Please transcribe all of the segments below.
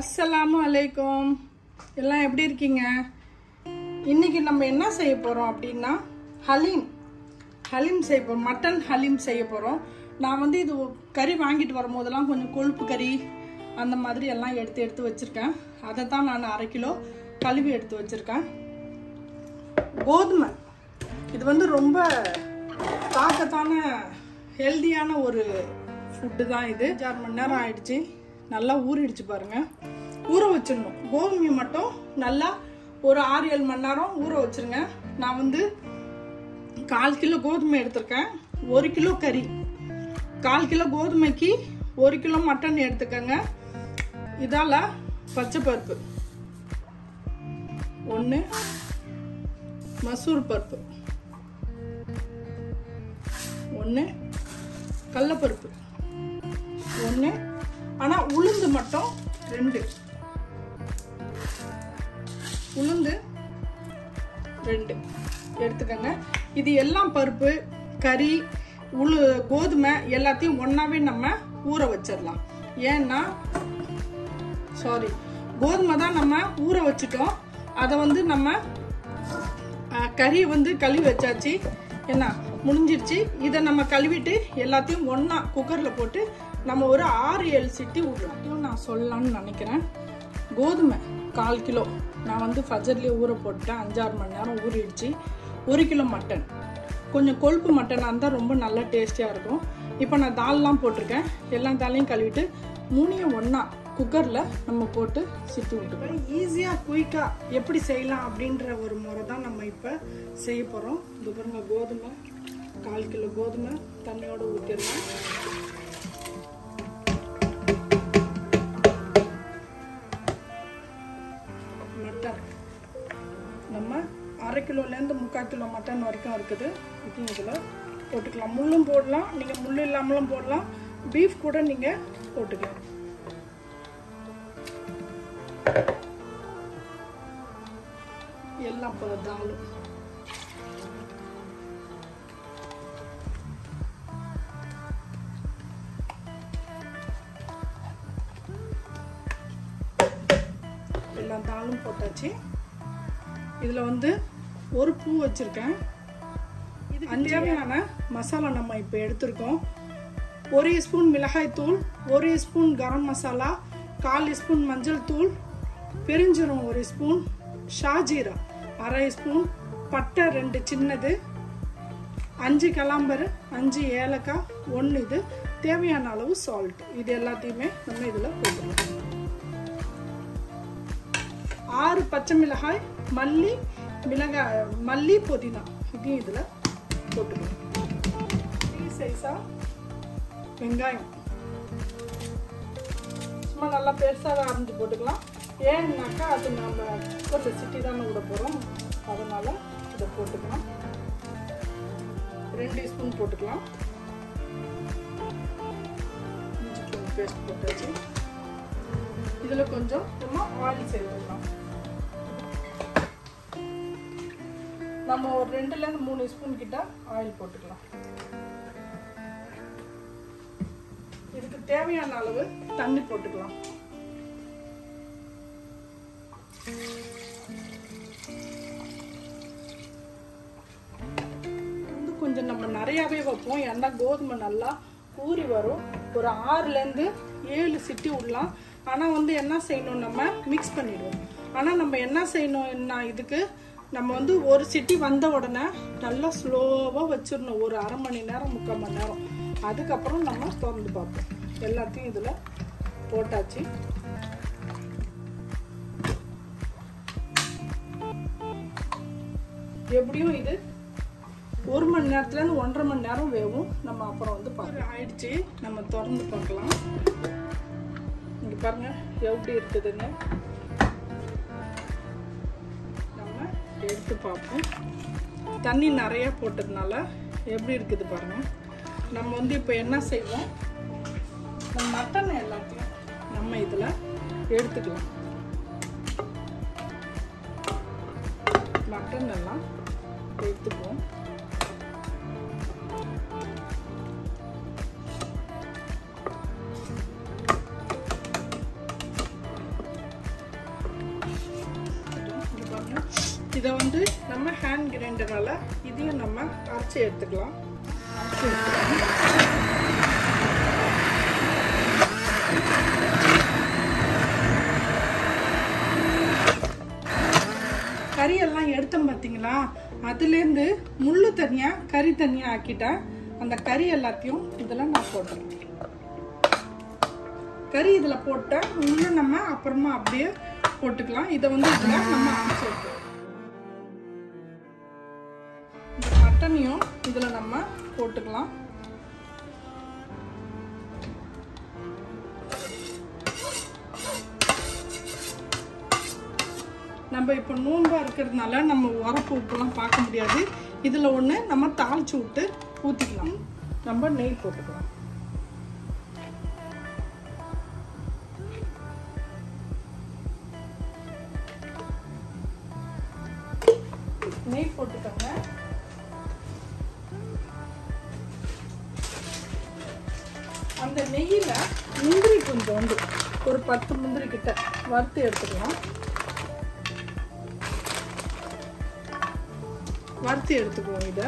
அஸ்ஸலாமு அலைக்கும் எல்லாம் எப்படி இருக்கீங்க இன்னைக்கு நம்ம என்ன செய்ய போகிறோம் அப்படின்னா ஹலீம் ஹலீம் செய்ய போகிறோம் மட்டன் ஹலீம் செய்ய போகிறோம் நான் வந்து இது கறி வாங்கிட்டு வரும்போதெல்லாம் கொஞ்சம் கொழுப்பு கறி அந்த மாதிரி எல்லாம் எடுத்து எடுத்து வச்சுருக்கேன் அதை தான் நான் அரை கிலோ கழுவி எடுத்து வச்சுருக்கேன் கோதுமை இது வந்து ரொம்ப தாக்கத்தான ஹெல்தியான ஒரு ஃபுட்டு தான் இது அஞ்சாறு மணி நேரம் ஆயிடுச்சு நல்லா ஊறிடுச்சு பாருங்க ஊற வச்சிடணும் கோதுமையை மட்டும் நல்லா ஒரு ஆறு ஏழு மணி நேரம் ஊற வச்சிருங்க நான் வந்து கால் கிலோ கோதுமை எடுத்திருக்கேன் ஒரு கிலோ கறி கால் கிலோ கோதுமைக்கு ஒரு கிலோ மட்டன் எடுத்துக்கங்க இதால பச்சை பருப்பு ஒன்று மசூர் பருப்பு ஒன்று கடலப்பருப்பு ஒன்று ஆனால் உளுந்து மட்டும் ரெண்டு உளுந்து ரெண்டு எடுத்துக்கோங்க இது எல்லாம் பருப்பு கறி உளு கோதுமை எல்லாத்தையும் ஒன்றாவே நம்ம ஊற வச்சிடலாம் ஏன்னா சாரி கோதுமை தான் நம்ம ஊற வச்சுட்டோம் அதை வந்து நம்ம கறி வந்து கழுவி வச்சாச்சு என்ன முடிஞ்சிருச்சு இதை நம்ம கழுவிட்டு எல்லாத்தையும் ஒன்றா குக்கரில் போட்டு நம்ம ஒரு ஆறு ஏழு சிட்டி விடலாம் நான் சொல்லலாம்னு நினைக்கிறேன் கோதுமை கால் கிலோ நான் வந்து ஃபஜர்லேயே ஊற போட்டேன் அஞ்சாறு மணி நேரம் ஊறிடுச்சு ஒரு கிலோ மட்டன் கொஞ்சம் கொழுப்பு மட்டனாக இருந்தால் ரொம்ப நல்ல டேஸ்டியாக இருக்கும் இப்போ நான் தால்லாம் போட்டிருக்கேன் எல்லா தாலையும் கழுவிட்டு மூணையும் ஒன்றா குக்கரில் நம்ம போட்டு சிட்டு விட்டுருக்கோம் ஈஸியாக குயிக்காக எப்படி செய்யலாம் அப்படின்ற ஒரு முறை தான் நம்ம இப்போ செய்ய போகிறோம் இது பாருங்க கோதுமை கால் கிலோ கோதுமை தண்ணியோடு ஊற்றிடலாம் மட்டன் நம்ம அரை கிலோலேருந்து முக்கால் கிலோ மட்டன் வரைக்கும் இருக்குது இது இதில் போட்டுக்கலாம் முள்ளும் போடலாம் நீங்கள் முள் இல்லாமலும் போடலாம் பீஃப் கூட நீங்கள் போட்டுக்கலாம் எல்லாம் போல தாலும் எல்லாம் தாளும் போட்டாச்சு இதில் வந்து ஒரு பூ வச்சுருக்கேன் இது தேவையான மசாலா நம்ம இப்போ எடுத்திருக்கோம் ஒரு ஸ்பூன் மிளகாய் தூள் ஒரு ஸ்பூன் கரம் மசாலா கால் ஸ்பூன் மஞ்சள் தூள் பெருஞ்சீரம் ஒரு ஸ்பூன் ஷாஜீரா அரை ஸ்பூன் பட்டை ரெண்டு சின்னது அஞ்சு கிளாம்பரு அஞ்சு ஏலக்காய் ஒன்று இது தேவையான அளவு சால்ட் இது எல்லாத்தையுமே நம்ம இதில் போட்டுக்கலாம் ஆறு பச்சை மிளகாய் மல்லி மிளகாய் மல்லி புதினா இதையும் இதில் போட்டுக்கலாம் சைஸாக வெங்காயம் சும்மா நல்லா பெருசாக அரைஞ்சு போட்டுக்கலாம் ஏன்னாக்கா அது நம்ம குக்கரில் சிட்டி தானே விட போகிறோம் அதனால் இதை போட்டுக்கலாம் ரெண்டு ஸ்பூன் போட்டுக்கலாம் இஞ்சி பூண்டு பேஸ்ட் போட்டாச்சு இதில் கொஞ்சம் நம்ம ஆயில் சேர்த்துக்கலாம் நம்ம ஒரு ரெண்டுலேருந்து மூணு ஸ்பூன் கிட்ட ஆயில் போட்டுக்கலாம் இதுக்கு தேவையான அளவு தண்ணி போட்டுக்கலாம் வந்து கொஞ்சம் நம்ம நிறையாவே வைப்போம் ஏன்னா கோதுமை நல்லா ஊறி வரும் ஒரு ஆறுலேருந்து ஏழு சிட்டி விடலாம் ஆனால் வந்து என்ன செய்யணும் நம்ம மிக்ஸ் பண்ணிடுவோம் ஆனால் நம்ம என்ன செய்யணும் என்ன இதுக்கு நம்ம வந்து ஒரு சிட்டி வந்த உடனே நல்லா ஸ்லோவாக வச்சிடணும் ஒரு அரை மணி நேரம் முக்கால் மணி நேரம் அதுக்கப்புறம் நம்ம திறந்து பார்ப்போம் எல்லாத்தையும் இதில் போட்டாச்சு எப்படியும் இது ஒரு மணி நேரத்துலேருந்து ஒன்றரை மணி நேரம் வேகும் நம்ம அப்புறம் வந்து பார்க்கலாம் ஆயிடுச்சு நம்ம திறந்து பார்க்கலாம் இங்கே பாருங்க எப்படி இருக்குதுன்னு நம்ம எடுத்து பார்ப்போம் தண்ணி நிறையா போட்டதுனால எப்படி இருக்குது பாருங்க நம்ம வந்து இப்போ என்ன செய்வோம் நம்ம மட்டன் எல்லாத்தையும் நம்ம இதில் எடுத்துக்கலாம் மட்டன் எல்லாம் எடுத்துக்குவோம் இதை வந்து நம்ம ஹேண்ட் கிரைண்டரால் இதையும் நம்ம அரைச்சி எடுத்துக்கலாம் அரைச்சி எடுத்துக்கலாம் கறியெல்லாம் எடுத்தோம் பார்த்தீங்களா அதுலேருந்து முள்ளு தனியாக கறி தனியாக ஆக்கிட்டேன் அந்த கறி எல்லாத்தையும் இதில் நான் போட்டுறேன் கறி இதில் போட்டேன் முள்ளு நம்ம அப்புறமா அப்படியே போட்டுக்கலாம் இதை வந்து இதில் நம்ம அரைச்சி வைக்கலாம் இந்த மட்டனையும் இதில் நம்ம போட்டுக்கலாம் நம்ம இப்போ நோன்பாக இருக்கிறதுனால நம்ம உரப்பு உப்புலாம் பார்க்க முடியாது இதில் ஒன்று நம்ம தாளிச்சு விட்டு ஊற்றிக்கலாம் நம்ம நெய் போட்டுக்கலாம் நெய் போட்டுக்கோங்க அந்த நெய்யில் முந்திரி கொஞ்சம் வந்து ஒரு பத்து முந்திரி கிட்ட வறுத்து எடுத்துக்கலாம் வறுத்து எடுத்துக்குவோம் இதை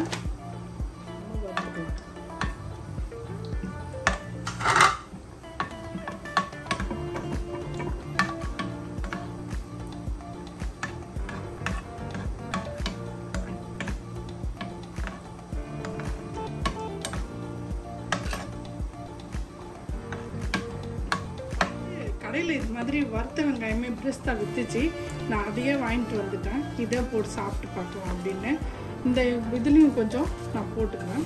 கடையில் இது மாதிரி வறுத்த வெங்காயமே பிரிஸ்தா வித்துச்சு நான் அதையே வாங்கிட்டு வந்துட்டேன் இதே போட்டு சாப்பிட்டு பார்க்கலாம் அப்படின்னு இந்த இதுலேயும் கொஞ்சம் நான் போட்டுக்கிறேன்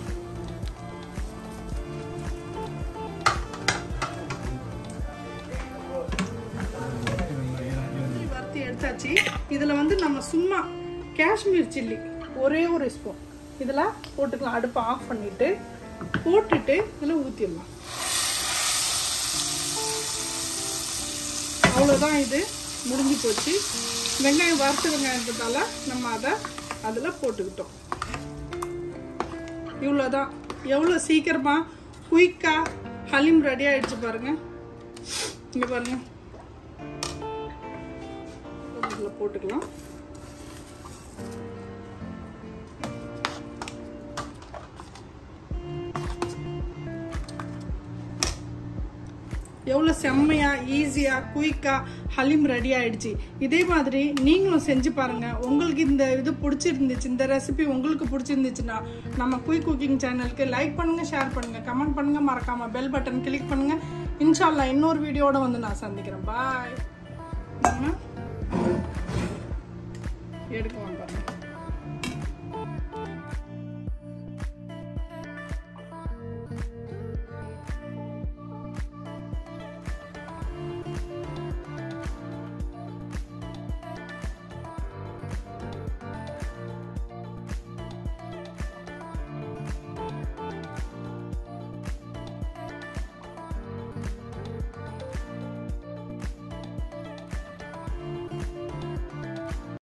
வறுத்து எடுத்தாச்சு இதில் வந்து நம்ம சும்மா காஷ்மீர் சில்லி ஒரே ஒரு ஸ்பூன் இதில் போட்டுக்கலாம் அடுப்பை ஆஃப் பண்ணிட்டு போட்டுட்டு இதில் ஊற்றிடலாம் அவ்வளோதான் இது முடிஞ்சு போச்சு வெங்காயம் வறுத்து வெங்காயத்தால நம்ம அதை அதில் போட்டுக்கிட்டோம் இவ்வளோதான் எவ்வளோ சீக்கிரமாக குயிக்காக ஹலீம் ரெடி ஆயிடுச்சு பாருங்க இங்கே பாருங்க இதில் போட்டுக்கலாம் எவ்வளோ செம்மையாக ஈஸியாக குயிக்காக ஹலீம் ரெடி ஆயிடுச்சு இதே மாதிரி நீங்களும் செஞ்சு பாருங்க உங்களுக்கு இந்த இது பிடிச்சிருந்துச்சு இந்த ரெசிபி உங்களுக்கு பிடிச்சிருந்துச்சுன்னா நம்ம குயிக் குக்கிங் சேனலுக்கு லைக் பண்ணுங்க ஷேர் பண்ணுங்க கமெண்ட் பண்ணுங்க மறக்காம பெல் பட்டன் கிளிக் பண்ணுங்க இன்ஷால்லா இன்னொரு வீடியோட வந்து நான் சந்திக்கிறேன் பாய் எடுக்கலாம் பாருங்க